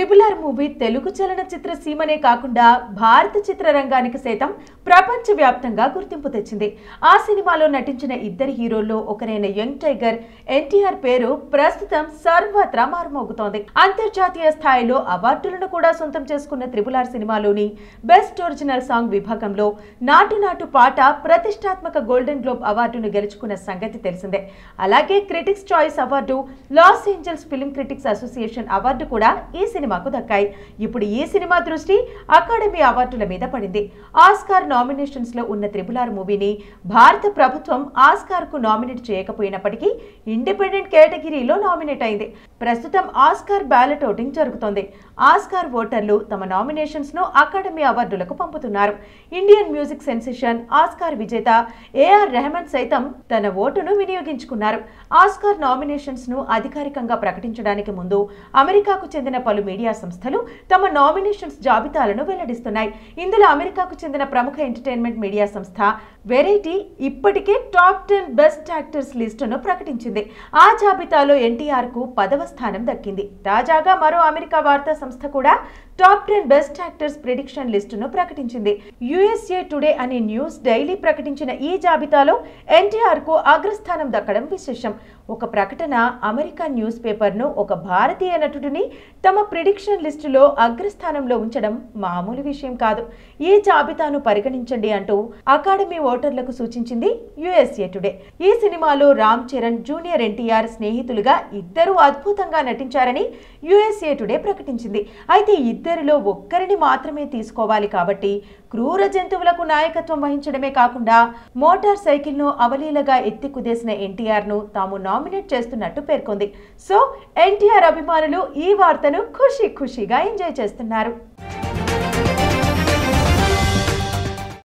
triple R movie Telugu చలనచిత్ర సీమనే కాకుండా భారత చిత్రరంగానికి సైతం ప్రపంచవ్యాప్తంగా గుర్తింపు తెచ్చింది ఆ సినిమాలో నటించిన ఇద్దరు హీరోల్లో ఒకరైన యంగ్ టైగర్ ఎన్టీఆర్ పేరు ప్రస్తుతం సర్వత్రా మారుమోగుతోంది అంతర్జాతీయ స్థాయిలో అవార్డులను కూడా సొంతం చేసుకున్న త్రిబుల్ ఆర్ సినిమాలోని బెస్ట్ ఒరిజినల్ సాంగ్ విభాగంలో నాటు నాటు పాట ప్రతిష్టాత్మక గోల్డెన్ గ్లోబ్ అవార్డును గెలుచుకున్న సంగతి తెలిసిందే అలాగే critics choice award Los Angeles film critics association award కూడా ఈ సినిమాకు దక్కాయి ఇప్పుడు ఈ సినిమా దృష్టి అకాడమీ అవార్డుల మీద పడింది ఆస్కార్ నామినేషన్స్ లో ఉన్న త్రిబుల్ ఆర్ మూవీని భారత ప్రభుత్వం ఆస్కార్ కు నామినేట్ చేయకపోయినప్పటికీ ఇండిపెండెంట్ కేటగిరీలో నామినేట్ అయింది ప్రస్తుతం ఆస్కార్ బ్యాలెట్ ఓటింగ్ జరుగుతోంది ఆస్కార్ ఓటర్లు తమ నామినేషన్స్ ను అకాడమీ అవార్డులకు పంపుతున్నారు ఇండియన్ మ్యూజిక్ సెన్సేషన్ ఆస్కార్ విజేత ఏఆర్ రెహమాన్ సైతం తన ఓటును వినియోగించుకున్నారు ఆస్కార్ నామినేషన్స్ ను అధికారికంగా ప్రకటించడానికి ముందు అమెరికాకు చెందిన పలు మీడియా సంస్థలు తమ నామినేషన్స్ జాబితాలను వెల్లడిస్తున్నాయి ఇందులో అమెరికాకు చెందిన ప్రముఖ ఎంటర్టైన్మెంట్ మీడియా సంస్థ వెరైటీ ఇప్పటికే టాప్ టెన్ బెస్ట్ యాక్టర్స్ లిస్టును ప్రకటించింది ఆ జాబితాలో ఎన్టీఆర్ కు పదవ స్థానం దక్కింది తాజాగా మరో అమెరికా వార్తా సంస్థ కూడా top ten best actors prediction లిస్టును ప్రకటించింది యుఎస్ఏ టుడే అనే న్యూస్ డైలీ ప్రకటించిన ఈ జాబితాలో ఎన్టీఆర్ కు అగ్రస్థానం దక్కడం విశేషం ఒక ప్రకటన అమెరికా న్యూస్ పేపర్ను ఒక భారతీయ నటుడిని తమ ప్రిడిక్షన్ లిస్టులో అగ్రస్థానంలో ఉంచడం మామూలు విషయం కాదు ఈ జాబితాను పరిగణించండి అంటూ అకాడమీ ఓటర్లకు సూచించింది యుఎస్ఏ టుడే ఈ సినిమాలో రామ్ చరణ్ జూనియర్ ఎన్టీఆర్ స్నేహితులుగా ఇద్దరు అద్భుతంగా నటించారని యుఎస్ఏ టుడే ప్రకటించింది అయితే ఇద్దరిలో ఒక్కరిని మాత్రమే తీసుకోవాలి కాబట్టి క్రూర జంతువులకు నాయకత్వం వహించడమే కాకుండా మోటార్ సైకిల్ను అవలీలగా ఎత్తి కుదేసిన ఎన్టీఆర్ను తాము నామినేట్ చేస్తున్నట్టు పేర్కొంది సో ఎన్టీఆర్ అభిమానులు ఈ వార్తను ఖుషీ ఖుషీగా ఎంజాయ్ చేస్తున్నారు